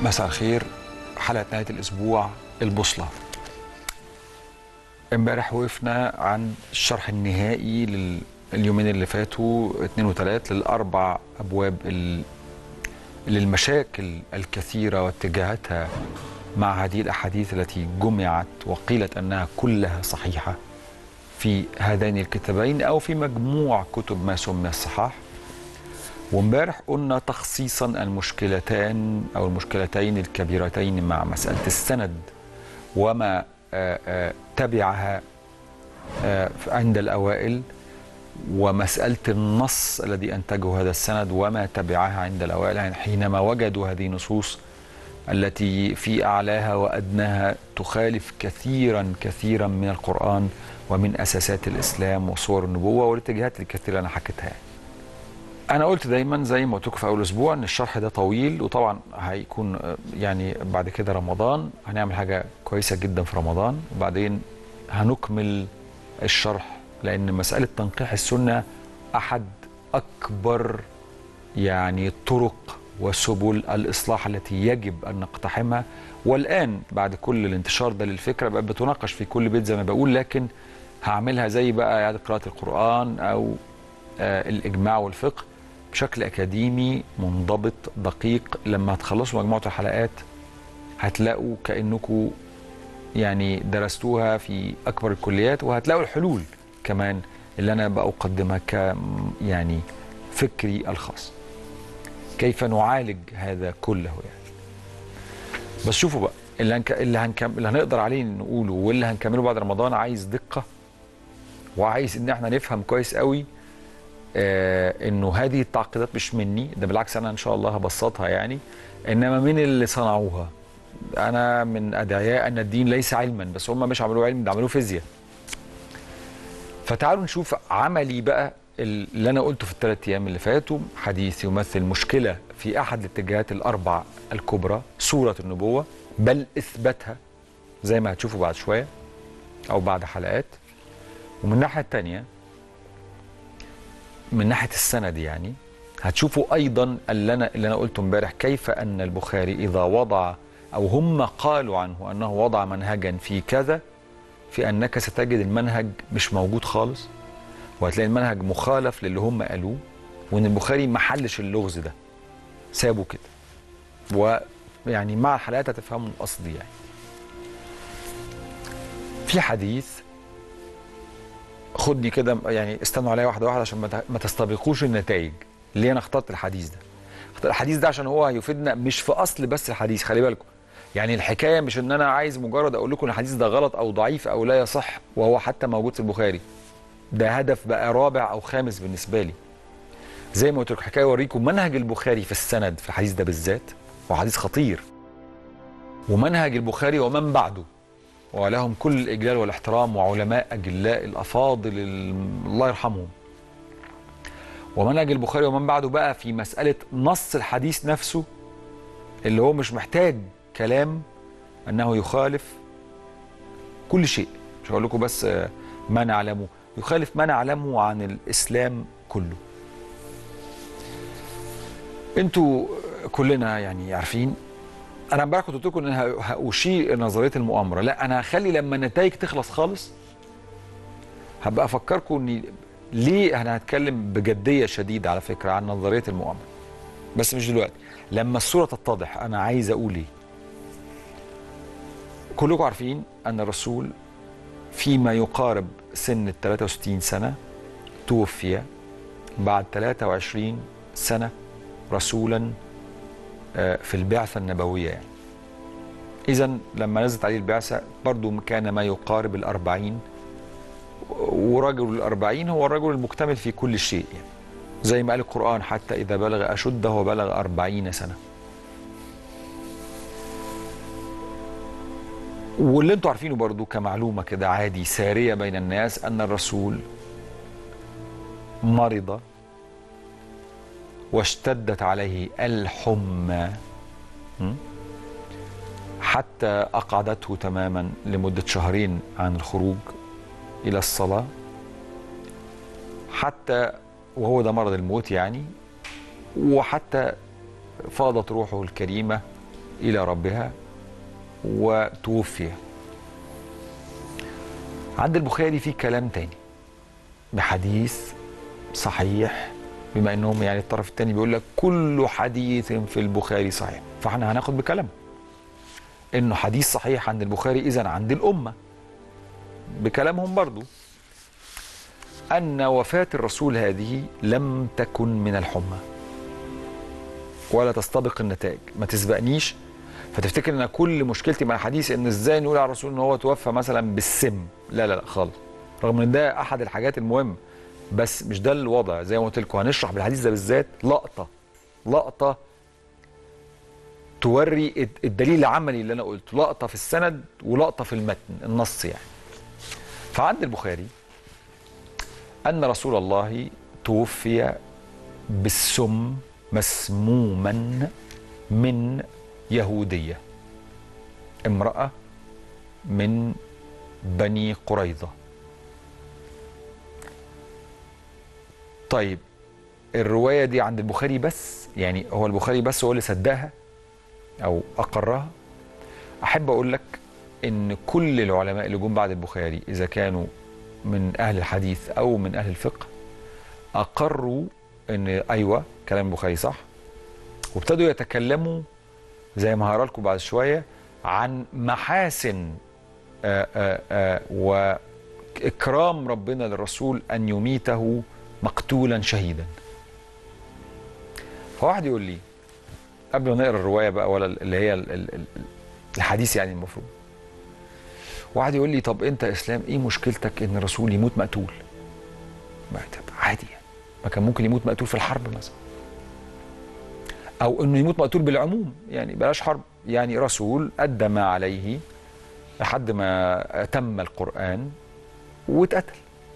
مساء الخير حلقة نهاية الأسبوع البوصلة امبارح وقفنا عن الشرح النهائي لليومين اللي فاتوا اتنين وتلات للأربع أبواب ال- للمشاكل الكثيرة واتجاهاتها مع هذه الأحاديث التي جمعت وقيلت أنها كلها صحيحة في هذين الكتابين أو في مجموع كتب ما سمي الصحاح وامبارح قلنا تخصيصا المشكلتان او المشكلتين الكبيرتين مع مساله السند وما آه، آه، تبعها آه، عند الاوائل ومساله النص الذي انتجه هذا السند وما تبعها عند الاوائل يعني حينما وجدوا هذه النصوص التي في اعلاها وادناها تخالف كثيرا كثيرا من القران ومن اساسات الاسلام وصور النبوه والاتجاهات الكثيره اللي انا حكيتها يعني. انا قلت دايما زي ما قلت لكم في اول اسبوع ان الشرح ده طويل وطبعا هيكون آه، يعني بعد كده رمضان هنعمل حاجه كويسه جدا في رمضان وبعدين هنكمل الشرح لان مساله تنقيح السنه احد اكبر يعني طرق وسبل الاصلاح التي يجب ان نقتحمها والان بعد كل الانتشار ده للفكره بقت بتناقش في كل بيت زي ما بقول لكن هعملها زي بقى اعاده قراءه القران او آه، الاجماع والفقه بشكل اكاديمي منضبط دقيق لما هتخلصوا مجموعه الحلقات هتلاقوا كانكم يعني درستوها في اكبر الكليات وهتلاقوا الحلول كمان اللي انا بقدمها ك يعني فكري الخاص كيف نعالج هذا كله يعني بس شوفوا بقى اللي هنك... اللي, هنكم... اللي هنقدر عليه نقوله واللي هنكمله بعد رمضان عايز دقه وعايز ان احنا نفهم كويس قوي آه انه هذه التعقيدات مش مني ده بالعكس انا ان شاء الله هبسطها يعني انما من اللي صنعوها انا من ادعياء ان الدين ليس علما بس هم مش عملوه علم ده عملوه فيزياء فتعالوا نشوف عملي بقى اللي انا قلته في الثلاث ايام اللي فاتوا حديث يمثل مشكله في احد الاتجاهات الاربع الكبرى سوره النبوه بل اثباتها زي ما هتشوفوا بعد شويه او بعد حلقات ومن الناحيه الثانيه من ناحيه السند يعني هتشوفوا ايضا اللي انا اللي انا قلته امبارح كيف ان البخاري اذا وضع او هم قالوا عنه انه وضع منهجا في كذا في انك ستجد المنهج مش موجود خالص وهتلاقي المنهج مخالف للي هم قالوه وان البخاري ما حلش اللغز ده سابه كده ويعني مع الحلقات هتفهموا قصدي يعني في حديث خدني كده يعني استنوا عليا واحده واحده عشان ما ت- ما تستبقوش النتائج ليه انا اخترت الحديث ده اخترت الحديث ده عشان هو هيفيدنا مش في اصل بس الحديث خلي بالكم يعني الحكايه مش ان انا عايز مجرد اقول لكم ان الحديث ده غلط او ضعيف او لا يصح وهو حتى موجود في البخاري ده هدف بقى رابع او خامس بالنسبه لي زي ما قلت لكم حكايه اوريكم منهج البخاري في السند في الحديث ده بالذات هو حديث خطير ومنهج البخاري ومن بعده ولهم كل الاجلال والاحترام وعلماء اجلاء الافاضل ال- الله يرحمهم ومنهج البخاري ومن بعده بقى في مساله نص الحديث نفسه اللي هو مش محتاج كلام انه يخالف كل شيء مش هقول لكم بس آه، ما نعلمه يخالف ما نعلمه عن الاسلام كله انتوا كلنا يعني عارفين انا امبارح كنت قلت لكم ان أنا هاشير نظريه المؤامره لا انا هخلي لما النتائج تخلص خالص هبقى افكركم اني ليه انا هتكلم بجديه شديده على فكره عن نظريه المؤامره بس مش دلوقتي لما الصوره تتضح انا عايز اقول ايه كلكم عارفين ان الرسول فيما يقارب سن ال 63 سنه توفي بعد 23 سنه رسولا آه، في البعثه النبويه يعني اذا لما نزلت عليه البعثه برضو كان ما يقارب الأربعين ورجل الأربعين هو الرجل المكتمل في كل شيء يعني زي ما قال القرآن حتى إذا بلغ أشده وبلغ أربعين سنة واللي انتوا عارفينه برضو كمعلومة كده عادي سارية بين الناس أن الرسول مرض واشتدت عليه الحمى م? حتى أقعدته تماما لمدة شهرين عن الخروج إلى الصلاة حتى وهو ده مرض الموت يعني وحتى فاضت روحه الكريمة الى ربها وتوفي عند البخاري في كلام تاني بحديث صحيح بما انهم يعني الطرف الثاني بيقول لك كل حديث في البخاري صحيح فاحنا هناخد بكلام انه حديث صحيح عند البخاري اذا عند الامه بكلامهم برضو ان وفاه الرسول هذه لم تكن من الحمى ولا تستبق النتائج ما تسبقنيش فتفتكر ان كل مشكلتي مع الحديث ان ازاي نقول على الرسول ان هو توفى مثلا بالسم لا لا لا خالص رغم ان ده احد الحاجات المهمه بس مش ده الوضع زي ما قلت لكم هنشرح بالحديث ده بالذات لقطه لقطه توري الدليل العملي اللي انا قلته لقطه في السند ولقطه في المتن النص يعني فعند البخاري ان رسول الله توفي بالسم مسموما من يهوديه امراه من بني قريظه طيب الروايه دي عند البخاري بس يعني هو البخاري بس هو اللي صدقها او اقرها احب اقول لك ان كل العلماء اللي جم بعد البخاري اذا كانوا من اهل الحديث او من اهل الفقه اقروا ان ايوه كلام البخاري صح وابتدوا يتكلموا زي ما هقرا لكم بعد شويه عن محاسن آآ آآ واكرام ربنا للرسول ان يميته مقتولا شهيدا فواحد يقول لي قبل ما نقرا الروايه بقى ولا اللي هي الحديث يعني المفروض واحد يقول لي طب انت اسلام ايه مشكلتك ان الرسول يموت مقتول ما عادي يعني ما كان ممكن يموت مقتول في الحرب مثلا او انه يموت مقتول بالعموم يعني بلاش حرب يعني رسول ادى ما عليه لحد ما تم القران واتقتل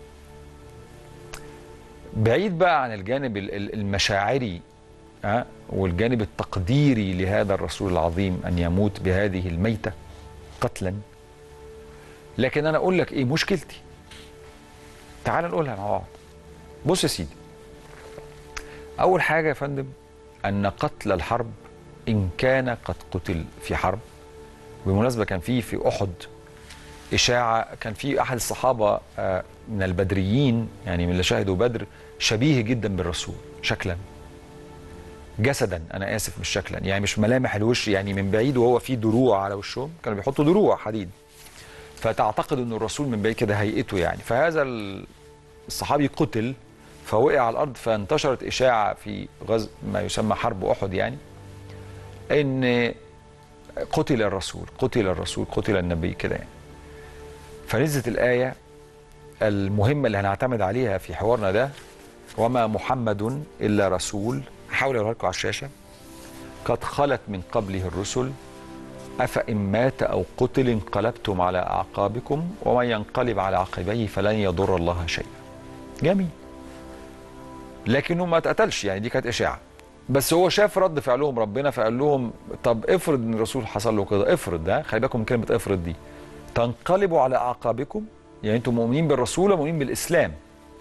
بعيد بقى عن الجانب المشاعري أه؟ والجانب التقديري لهذا الرسول العظيم ان يموت بهذه الميته قتلا لكن انا اقول لك ايه مشكلتي تعال نقولها مع بعض بص يا سيدي اول حاجه يا فندم ان قتل الحرب ان كان قد قتل في حرب بالمناسبه كان في في احد اشاعه كان في احد الصحابه من البدريين يعني من اللي شهدوا بدر شبيه جدا بالرسول شكلا جسدا انا اسف مش شكلا يعني مش ملامح الوش يعني من بعيد وهو في دروع على وشهم كانوا بيحطوا دروع حديد فتعتقد ان الرسول من بعيد كده هيئته يعني فهذا الصحابي قتل فوقع على الارض فانتشرت اشاعه في غزو ما يسمى حرب احد يعني ان قتل الرسول قتل الرسول قتل النبي كده يعني فنزلت الايه المهمه اللي هنعتمد عليها في حوارنا ده وما محمد الا رسول هحاول اقولها لكم على الشاشه قد خلت من قبله الرسل افان مات او قتل انقلبتم على اعقابكم ومن ينقلب على عقبيه فلن يضر الله شيئا جميل لكنه ما اتقتلش يعني دي كانت اشاعه بس هو شاف رد فعلهم ربنا فقال لهم طب افرض ان الرسول حصل له كده افرض ده خلي بالكم من كلمه افرض دي تنقلبوا على اعقابكم يعني انتم مؤمنين بالرسول ومؤمنين بالاسلام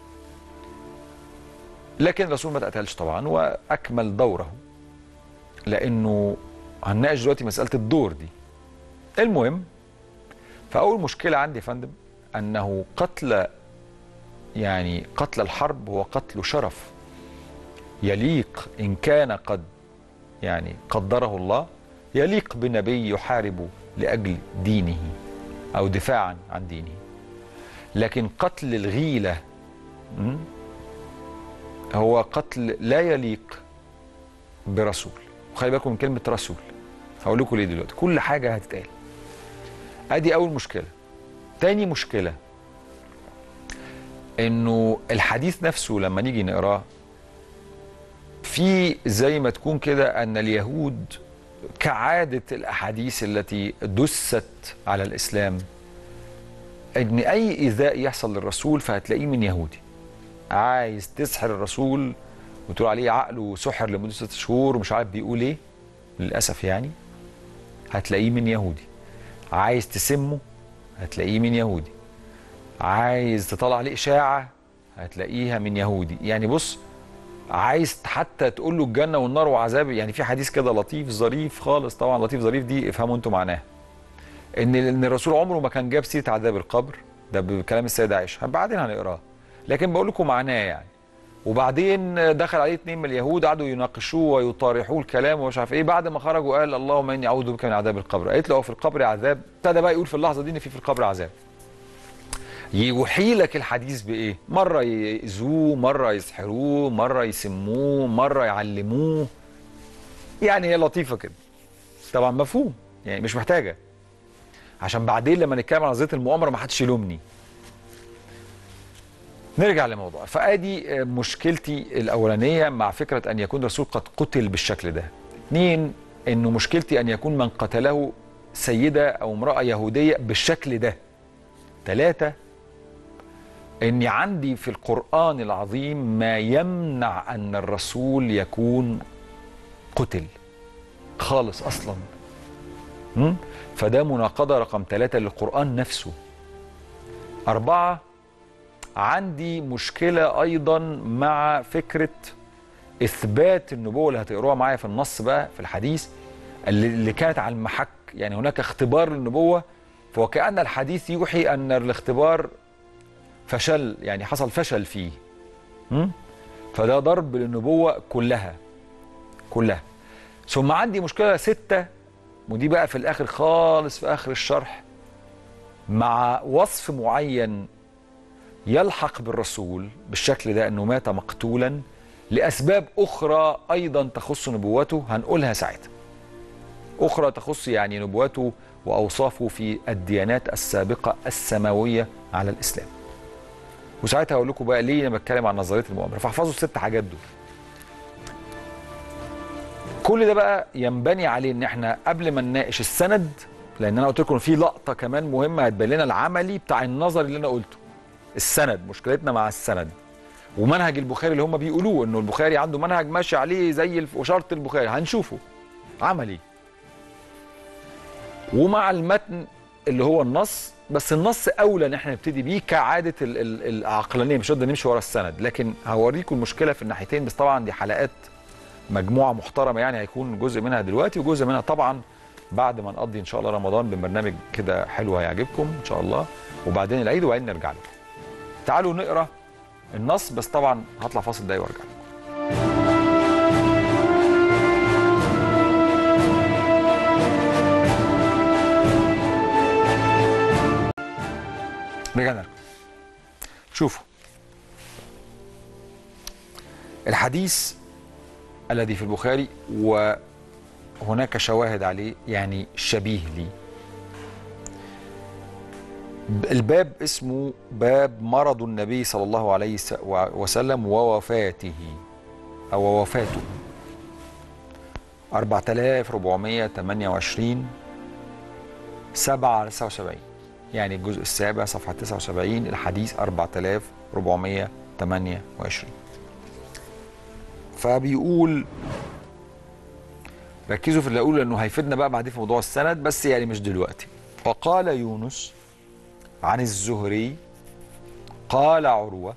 لكن الرسول ما اتقتلش طبعا واكمل دوره لانه هنناقش دلوقتي مساله الدور دي المهم فاول مشكله عندي يا فندم انه قتل يعني قتل الحرب هو قتل شرف يليق ان كان قد يعني قدره الله يليق بنبي يحارب لاجل دينه او دفاعا عن دينه لكن قتل الغيله هو قتل لا يليق برسول وخلي بالكم من كلمه رسول هقول لكم ليه دلوقتي كل حاجه هتتقال ادي اول مشكله تاني مشكله انه الحديث نفسه لما نيجي نقراه في زي ما تكون كده ان اليهود كعاده الاحاديث التي دست على الاسلام ان اي ايذاء يحصل للرسول فهتلاقيه من يهودي عايز تسحر الرسول وتقول عليه عقله سحر لمده ست شهور ومش عارف بيقول ايه للاسف يعني هتلاقيه من يهودي عايز تسمه هتلاقيه من يهودي عايز تطلع عليه اشاعه هتلاقيها من يهودي يعني بص عايز حتى تقول له الجنه والنار وعذاب يعني في حديث كده لطيف ظريف خالص طبعا لطيف ظريف دي افهموا انتم معناه ان ان الرسول عمره ما كان جاب سيره عذاب القبر ده بكلام السيده عائشه بعدين هنقراه لكن بقول لكم معناه يعني وبعدين دخل عليه اثنين من اليهود قعدوا يناقشوه ويطارحوه الكلام ومش عارف ايه بعد ما خرجوا قال اللهم اني اعوذ بك من عذاب القبر قالت له هو في القبر عذاب ابتدى بقى يقول في اللحظه دي ان في في القبر عذاب يوحي لك الحديث بايه مره يأذوه مره يسحروه مره يسموه مره يعلموه يعني هي لطيفه كده طبعا مفهوم يعني مش محتاجه عشان بعدين لما نتكلم عن نظريه المؤامره ما حدش يلومني نرجع لموضوع فادي مشكلتي الاولانيه مع فكره ان يكون الرسول قد قتل بالشكل ده اثنين انه مشكلتي ان يكون من قتله سيده او امراه يهوديه بالشكل ده ثلاثه اني عندي في القران العظيم ما يمنع ان الرسول يكون قتل خالص اصلا م? فده مناقضه رقم ثلاثه للقران نفسه اربعه عندي مشكله ايضا مع فكره اثبات النبوه اللي هتقروها معايا في النص بقى في الحديث اللي, اللي كانت على المحك يعني هناك اختبار للنبوه فوكأن الحديث يوحي ان الاختبار فشل يعني حصل فشل فيه م? فده ضرب للنبوة كلها كلها ثم عندي مشكلة ستة ودي بقى في الآخر خالص في آخر الشرح مع وصف معين يلحق بالرسول بالشكل ده أنه مات مقتولا لأسباب أخرى أيضا تخص نبوته هنقولها ساعتها أخرى تخص يعني نبوته وأوصافه في الديانات السابقة السماوية على الإسلام وساعتها هقول لكم بقى ليه انا بتكلم عن نظريه المؤامره فاحفظوا الست حاجات دول كل ده بقى ينبني عليه ان احنا قبل ما نناقش السند لان انا قلت لكم في لقطه كمان مهمه هتبين لنا العملي بتاع النظر اللي انا قلته السند مشكلتنا مع السند ومنهج البخاري اللي هم بيقولوه انه البخاري عنده منهج ماشي عليه زي الف... وشرط البخاري هنشوفه عملي ومع المتن اللي هو النص بس النص اولى ان احنا نبتدي بيه كعاده ال ال العقلانيه مش قصدي نمشي ورا السند لكن هوريكم المشكله في الناحيتين بس طبعا دي حلقات مجموعه محترمه يعني هيكون جزء منها دلوقتي وجزء منها طبعا بعد ما نقضي ان شاء الله رمضان ببرنامج كده حلو هيعجبكم ان شاء الله وبعدين العيد وبعدين نرجع لكم تعالوا نقرا النص بس طبعا هطلع فاصل دقايق وارجع لكم رجعنا لكم شوفوا الحديث الذي في البخاري وهناك شواهد عليه يعني شبيه لي الباب اسمه باب مرض النبي صلى الله عليه وسلم ووفاته أو وفاته 4428 7 على 79 يعني الجزء السابع صفحة 79 الحديث 4428 فبيقول ركزوا في اللي اقوله لانه هيفيدنا بقى بعدين في موضوع السند بس يعني مش دلوقتي وقال يونس عن الزهري قال عروة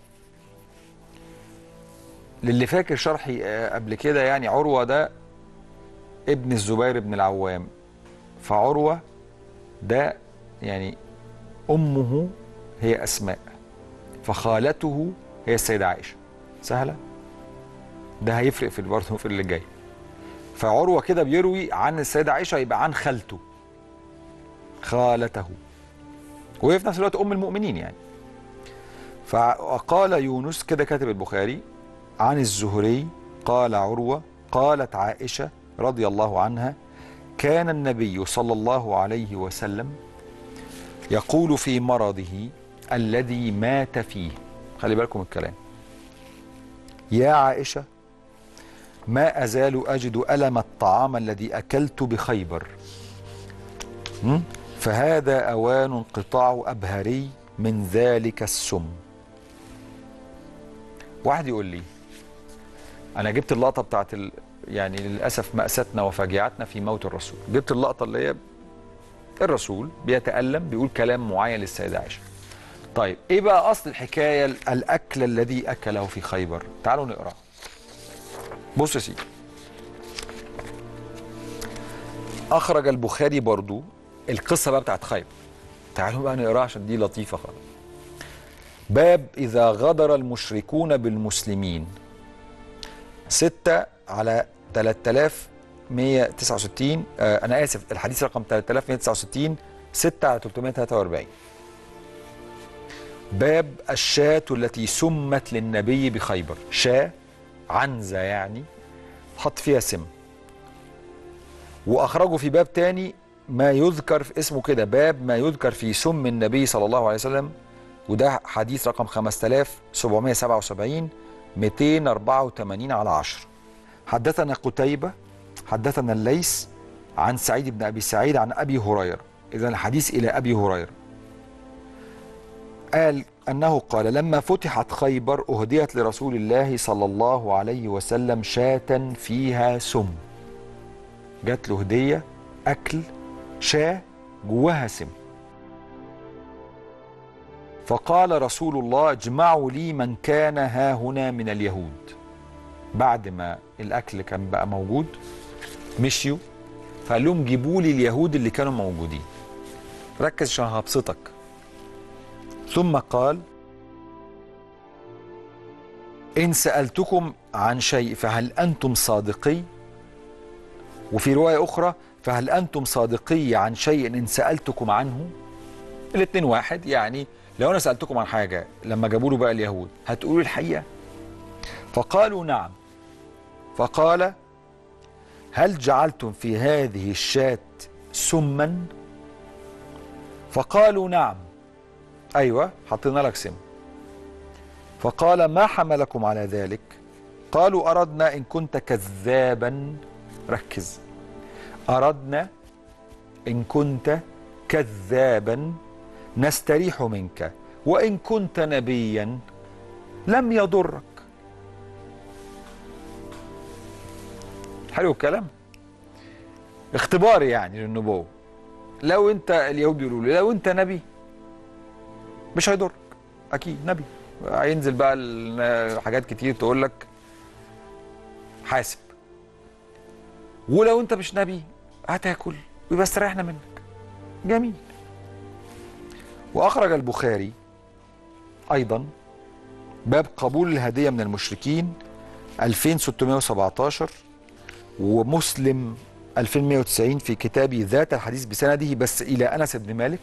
للي فاكر شرحي قبل كده يعني عروة ده ابن الزبير بن العوام فعروة ده يعني أمه هي أسماء فخالته هي السيدة عائشة سهلة ده هيفرق في برضه في اللي جاي فعروة كده بيروي عن السيدة عائشة يبقى عن خالته خالته وهي في نفس الوقت أم المؤمنين يعني فقال يونس كده كاتب البخاري عن الزهري قال عروة قالت عائشة رضي الله عنها كان النبي صلى الله عليه وسلم يقول في مرضه الذي مات فيه خلي بالكم الكلام يا عائشة ما أزال أجد ألم الطعام الذي أكلت بخيبر فهذا أوان انقطاع أبهري من ذلك السم واحد يقول لي أنا جبت اللقطة بتاعت ال... يعني للأسف مأساتنا وفاجعتنا في موت الرسول جبت اللقطة اللي هي الرسول بيتألم بيقول كلام معين للسيدة عائشة طيب ايه بقى اصل الحكاية الاكل الذي اكله في خيبر تعالوا نقرأ بص يا سيدي اخرج البخاري برضو القصه بقى بتاعت خيبر تعالوا بقى نقراها عشان دي لطيفه خالص باب اذا غدر المشركون بالمسلمين ستة على 3169 آه انا اسف الحديث رقم 3169 6 على 343 باب الشاة التي سمت للنبي بخيبر شاة عنزة يعني حط فيها سم واخرجوا في باب تاني ما يذكر في اسمه كده باب ما يذكر في سم النبي صلى الله عليه وسلم وده حديث رقم 5777 284 على 10 حدثنا قتيبة حدثنا الليث عن سعيد بن أبي سعيد عن أبي هريرة إذا الحديث إلى أبي هريرة قال أنه قال لما فتحت خيبر أهديت لرسول الله صلى الله عليه وسلم شاة فيها سم جات له هدية أكل شاة جواها سم فقال رسول الله اجمعوا لي من كان ها هنا من اليهود بعد ما الأكل كان بقى موجود مشيوا فقال لهم جيبوا لي اليهود اللي كانوا موجودين ركز عشان هبسطك ثم قال إن سألتكم عن شيء فهل أنتم صادقي وفي رواية أخرى فهل أنتم صادقي عن شيء إن سألتكم عنه الاتنين واحد يعني لو أنا سألتكم عن حاجة لما جابوا له بقى اليهود هتقولوا الحقيقة فقالوا نعم فقال هل جعلتم في هذه الشاة سما فقالوا نعم أيوة حطينا لك سم فقال ما حملكم على ذلك قالوا أردنا إن كنت كذابا ركز أردنا إن كنت كذابا نستريح منك وإن كنت نبيا لم يضرك حلو الكلام اختبار يعني للنبوة لو انت اليهود بيقولوا لي لو انت نبي مش هيضرك اكيد نبي هينزل بقى ال- حاجات كتير تقول لك حاسب ولو انت مش نبي هتاكل ويبقى استريحنا منك جميل واخرج البخاري ايضا باب قبول الهديه من المشركين 2617 ومسلم 2190 في كتابه ذات الحديث بسنده بس الى انس بن مالك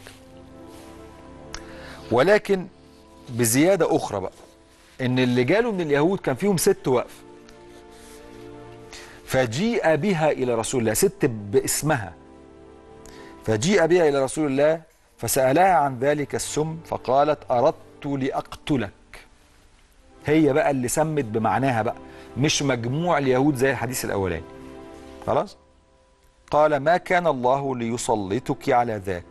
ولكن بزياده اخرى بقى ان اللي جاله من اليهود كان فيهم ست وقف فجيء بها الى رسول الله ست باسمها فجيء بها الى رسول الله فسالها عن ذلك السم فقالت اردت لاقتلك هي بقى اللي سمت بمعناها بقى مش مجموع اليهود زي الحديث الاولاني خلاص قال ما كان الله ليسلطك على ذاك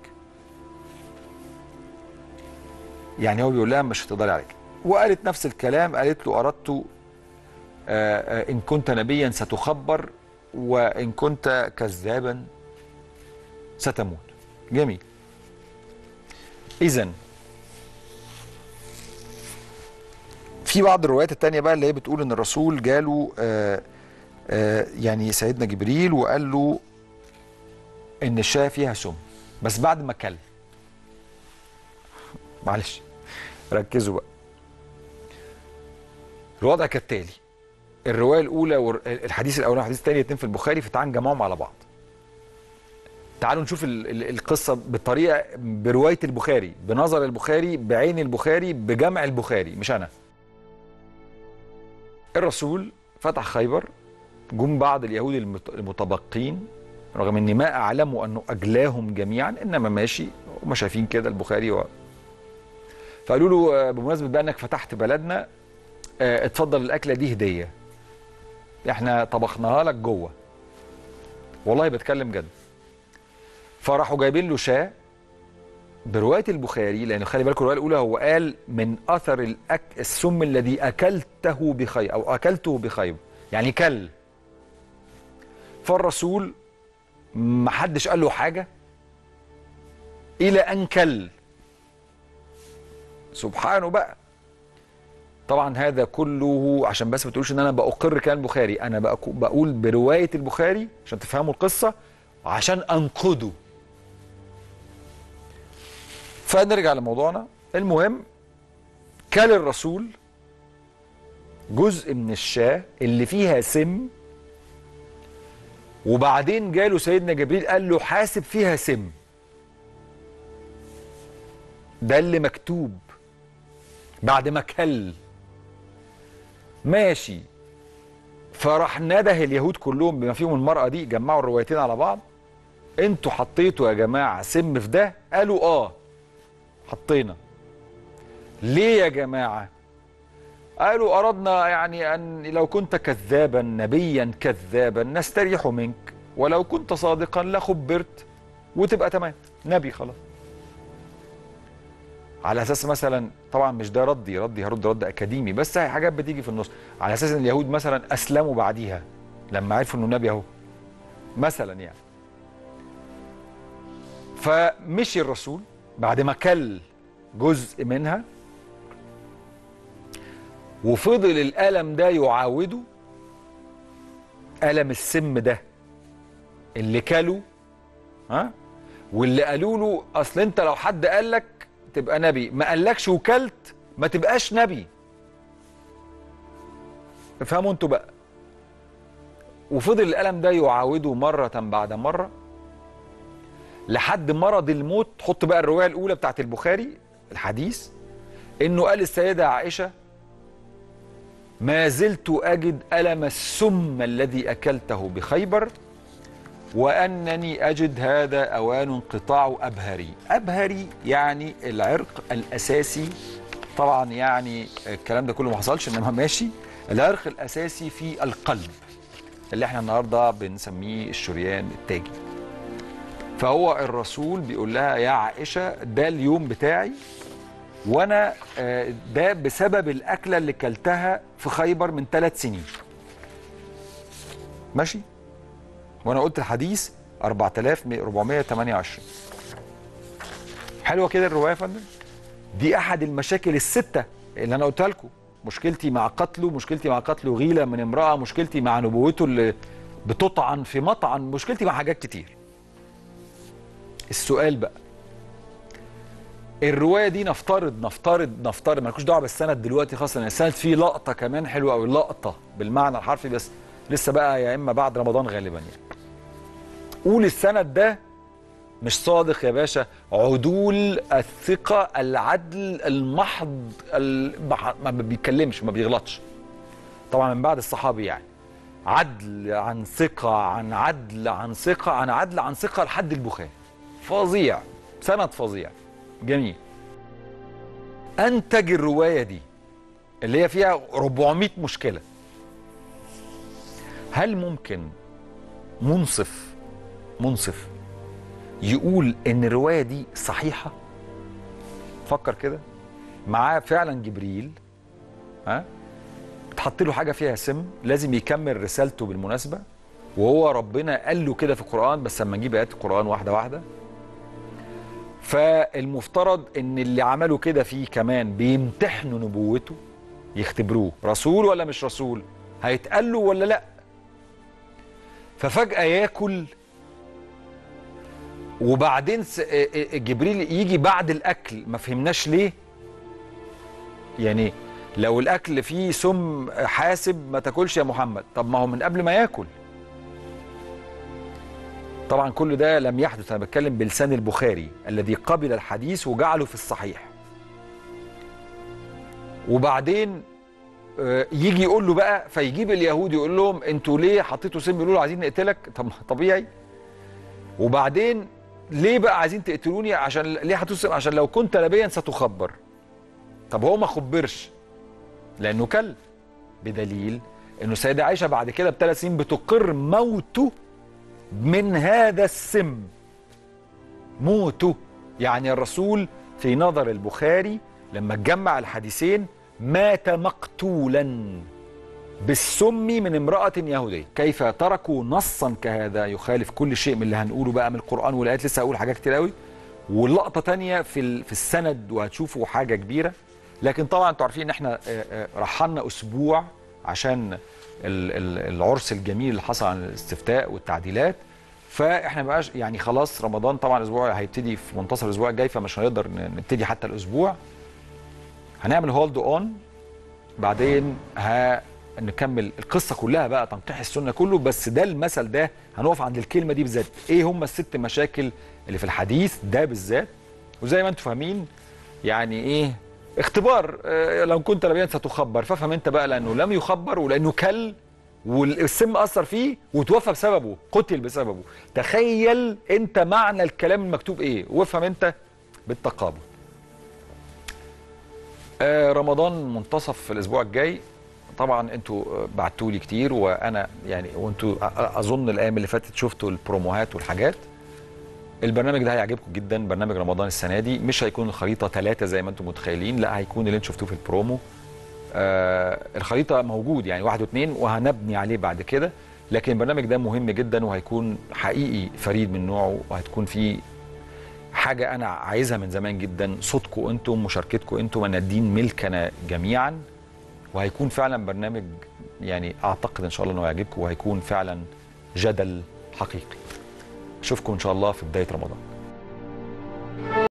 يعني هو بيقول لها مش هتقدري عليك وقالت نفس الكلام قالت له اردت آه، آه، ان كنت نبيا ستخبر وان كنت كذابا ستموت جميل اذا في بعض الروايات التانية بقى اللي هي بتقول ان الرسول جاله آه آه يعني سيدنا جبريل وقال له ان الشاة فيها سم بس بعد ما كل معلش ركزوا بقى الوضع كالتالي الروايه الاولى والحديث الاولاني والحديث الثاني الاثنين في البخاري فتعال نجمعهم على بعض تعالوا نشوف ال- ال- القصه بالطريقه بروايه البخاري بنظر البخاري بعين البخاري بجمع البخاري مش انا الرسول فتح خيبر جم بعض اليهود المت- المتبقين رغم اني ما اعلم انه اجلاهم جميعا انما ماشي هم شايفين كده البخاري و... فقالوا له آه، بمناسبه بقى انك فتحت بلدنا آه، اتفضل الاكله دي هديه احنا طبخناها لك جوه والله بتكلم جد فراحوا جايبين له شاه بروايه البخاري لان خلي بالكم الروايه الاولى هو قال من اثر الأك... السم الذي اكلته بخير او اكلته بخير يعني كل فالرسول ما حدش قال له حاجه الى ان كل سبحانه بقى طبعا هذا كله عشان بس ما تقولش ان انا باقر كلام البخاري انا بأكو- بقول بروايه البخاري عشان تفهموا القصه عشان انقده فنرجع لموضوعنا المهم كل الرسول جزء من الشاة اللي فيها سم وبعدين جاله سيدنا جبريل قال له حاسب فيها سم ده اللي مكتوب بعد ما كل ماشي فراح نده اليهود كلهم بما فيهم المرأة دي جمعوا الروايتين على بعض انتوا حطيتوا يا جماعة سم في ده قالوا اه حطينا ليه يا جماعة قالوا أردنا يعني أن لو كنت كذابا نبيا كذابا نستريح منك ولو كنت صادقا لخبرت وتبقى تمام نبي خلاص على اساس مثلا طبعا مش ده ردي ردي هرد رد اكاديمي بس هي حاجات بتيجي في النص على اساس ان اليهود مثلا اسلموا بعديها لما عرفوا انه نبي اهو مثلا يعني فمشي الرسول بعد ما كل جزء منها وفضل الألم ده يعاوده ألم السم ده اللي كله ها واللي قالوا له أصل أنت لو حد قال لك تبقى نبي ما قالكش وكلت ما تبقاش نبي افهموا انتوا بقى وفضل الألم ده يعاوده مرة بعد مرة لحد مرض الموت حط بقى الرواية الأولى بتاعت البخاري الحديث إنه قال السيدة عائشة ما زلت أجد ألم السم الذي أكلته بخيبر وأنني أجد هذا أوان انقطاع أبهري أبهري يعني العرق الأساسي طبعا يعني الكلام ده كله ما حصلش إنما ماشي العرق الأساسي في القلب اللي احنا النهارده بنسميه الشريان التاجي فهو الرسول بيقول لها يا عائشة ده اليوم بتاعي وانا آه، ده بسبب الاكله اللي كلتها في خيبر من ثلاث سنين ماشي وانا قلت الحديث 4428 حلوه كده الروايه يا فندم دي احد المشاكل السته اللي انا قلتها لكم مشكلتي مع قتله مشكلتي مع قتله غيله من امراه مشكلتي مع نبوته اللي بتطعن في مطعن مشكلتي مع حاجات كتير السؤال بقى الروايه دي نفترض نفترض نفترض مالكوش دعوه بالسند دلوقتي خاصه ان السند فيه لقطه كمان حلوه قوي لقطه بالمعنى الحرفي بس لسه بقى يا اما بعد رمضان غالبا يعني قول السند ده مش صادق يا باشا عدول الثقه العدل المحض المح... ما بيتكلمش ما بيغلطش طبعا من بعد الصحابي يعني عدل عن ثقه عن عدل عن ثقه عن عدل عن ثقه لحد البخاري فظيع سند فظيع جميل انتج الروايه دي اللي هي فيها 400 مشكله هل ممكن منصف منصف يقول ان الروايه دي صحيحه فكر كده معاه فعلا جبريل ها اتحط له حاجه فيها سم لازم يكمل رسالته بالمناسبه وهو ربنا قال له كده في القران بس لما نجيب ايات القران واحده واحده فالمفترض ان اللي عملوا كده فيه كمان بيمتحنوا نبوته يختبروه رسول ولا مش رسول هيتقال له ولا لا ففجأة ياكل وبعدين س- آه، آه، جبريل يجي بعد الأكل ما فهمناش ليه يعني لو الأكل فيه سم حاسب ما تاكلش يا محمد طب ما هو من قبل ما ياكل طبعا كل ده لم يحدث انا بتكلم بلسان البخاري الذي قبل الحديث وجعله في الصحيح وبعدين آه، يجي يقول له بقى فيجيب اليهود يقول لهم انتوا ليه حطيتوا سم يقولوا له عايزين نقتلك طب ما طبيعي وبعدين ليه بقى عايزين تقتلوني عشان ليه حطيتوا سم عشان لو كنت نبيا ستخبر طب هو ما خبرش لانه كل بدليل انه السيده عائشه بعد كده بثلاث سنين بتقر موته من هذا السم موته يعني الرسول في نظر البخاري لما تجمع الحديثين مات مقتولا بالسم من امرأة يهودية كيف تركوا نصا كهذا يخالف كل شيء من اللي هنقوله بقى من القرآن والآيات لسه هقول حاجات كتير قوي واللقطة تانية في, ال- في السند وهتشوفوا حاجة كبيرة لكن طبعا انتوا عارفين ان احنا آه، آه، رحلنا اسبوع عشان ال- ال- العرس الجميل اللي حصل عن الاستفتاء والتعديلات فاحنا بقاش يعني خلاص رمضان طبعا الاسبوع هيبتدي في منتصف الاسبوع الجاي فمش هنقدر ن- نبتدي حتى الاسبوع هنعمل هولد اون بعدين هنكمل القصه كلها بقى تنقيح السنه كله بس ده المثل ده هنقف عند الكلمه دي بالذات ايه هم الست مشاكل اللي في الحديث ده بالذات وزي ما انتم فاهمين يعني ايه اختبار آه، لو كنت نبيا ستخبر فافهم انت بقى لانه لم يخبر ولانه كل والسم اثر فيه وتوفى بسببه قتل بسببه تخيل انت معنى الكلام المكتوب ايه وافهم انت بالتقابل آه، رمضان منتصف الاسبوع الجاي طبعا انتوا بعتوا لي كتير وانا يعني وانتوا أ- أ- اظن الايام اللي فاتت شفتوا البروموهات والحاجات البرنامج ده هيعجبكم جدا برنامج رمضان السنه دي مش هيكون الخريطه ثلاثه زي ما انتم متخيلين لا هيكون اللي انتم شفتوه في البرومو آه الخريطه موجود يعني واحد واثنين وهنبني عليه بعد كده لكن البرنامج ده مهم جدا وهيكون حقيقي فريد من نوعه وهتكون فيه حاجه انا عايزها من زمان جدا صوتكم انتم مشاركتكم انتم ان الدين ملكنا جميعا وهيكون فعلا برنامج يعني اعتقد ان شاء الله انه يعجبكم وهيكون فعلا جدل حقيقي اشوفكم ان شاء الله في بدايه رمضان